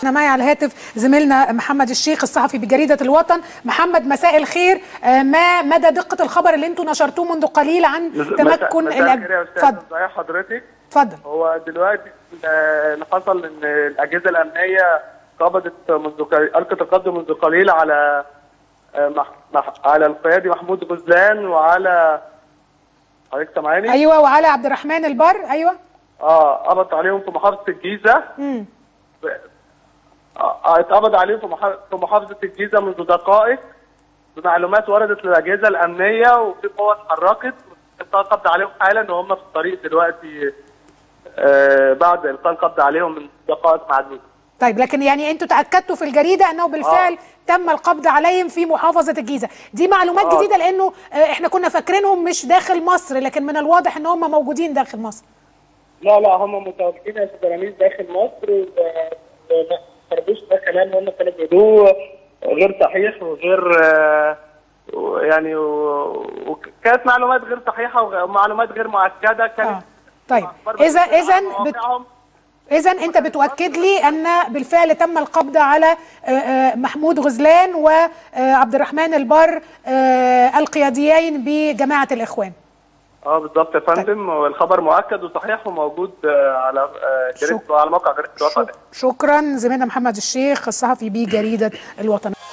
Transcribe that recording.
انا معي على الهاتف زميلنا محمد الشيخ الصحفي بجريده الوطن محمد مساء الخير آه، ما مدى دقه الخبر اللي انتم نشرتوه منذ قليل عن تمكن مساء الأج- الخير يا استاذ اتفضل ازي حضرتك اتفضل هو دلوقتي آه، اللي حصل ان الاجهزه الامنيه قبضت منذ قليل- القت القبض منذ قليل على آه، مح... مح... على القيادي محمود غزلان وعلى حضرتك سامعاني؟ ايوه وعلى عبد الرحمن البر ايوه اه قبض عليهم في محافظه الجيزه امم آه، آه، اتقبض عليهم في محا- في محافظه الجيزه منذ دقائق بمعلومات وردت للاجهزه الامنيه وفي قوه اتحركت القى القبض عليهم حالا وهم في الطريق دلوقتي آه بعد القاء القبض عليهم من دقائق معدوده. طيب لكن يعني انتوا تاكدتوا في الجريده انه بالفعل آه. تم القبض عليهم في محافظه الجيزه دي معلومات آه. جديده لانه آه، احنا كنا فاكرينهم مش داخل مصر لكن من الواضح ان هم موجودين داخل مصر لا لا هم متواجدين يا استاذ رميز داخل مصر و- وما خرجوش ده كلام هم كانوا بيقولوه غير صحيح وغير آه، و- يعني و- وكانت معلومات غير صحيحه وغ- ومعلومات غير مؤكده كانت اه طيب أخبار اذا بتنقل اذا عن بت... مواقعهم. اذا انت بتؤكد لي ان بالفعل تم القبض على آه، آه، محمود غزلان وعبد الرحمن البر آه، القياديين بجماعه الاخوان اه بالظبط يا فندم والخبر مؤكد وصحيح وموجود آه، على آه، جريده على موقع جريده الوطن شكرا زميلنا محمد الشيخ الصحفي بجريده الوطن